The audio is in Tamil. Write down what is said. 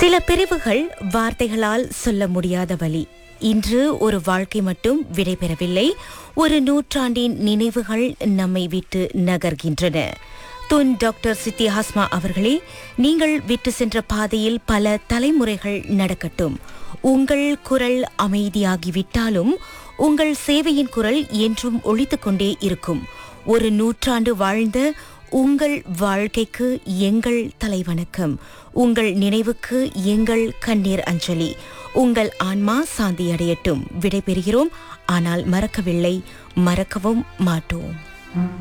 சில பிரிவுகள் வார்த்தைகளால் சொல்ல முடியாத வழி இன்று ஒரு வாழ்க்கை மட்டும் விடைபெறவில்லை ஒரு நூற்றாண்டின் நினைவுகள் நம்மை விட்டு நகர்கின்றன துன் டாக்டர் சித்தி ஹாஸ்மா அவர்களே நீங்கள் விட்டு சென்ற பாதையில் பல தலைமுறைகள் நடக்கட்டும் உங்கள் குரல் அமைதியாகிவிட்டாலும் உங்கள் சேவையின் குரல் என்றும் ஒழித்துக் கொண்டே இருக்கும் ஒரு நூற்றாண்டு வாழ்ந்த உங்கள் வாழ்க்கைக்கு எங்கள் தலைவணக்கம் உங்கள் நினைவுக்கு எங்கள் கண்ணீர் அஞ்சலி உங்கள் ஆன்மா சாந்தி அடையட்டும் விடைபெறுகிறோம் ஆனால் மறக்கவில்லை மறக்கவும் மாட்டோம்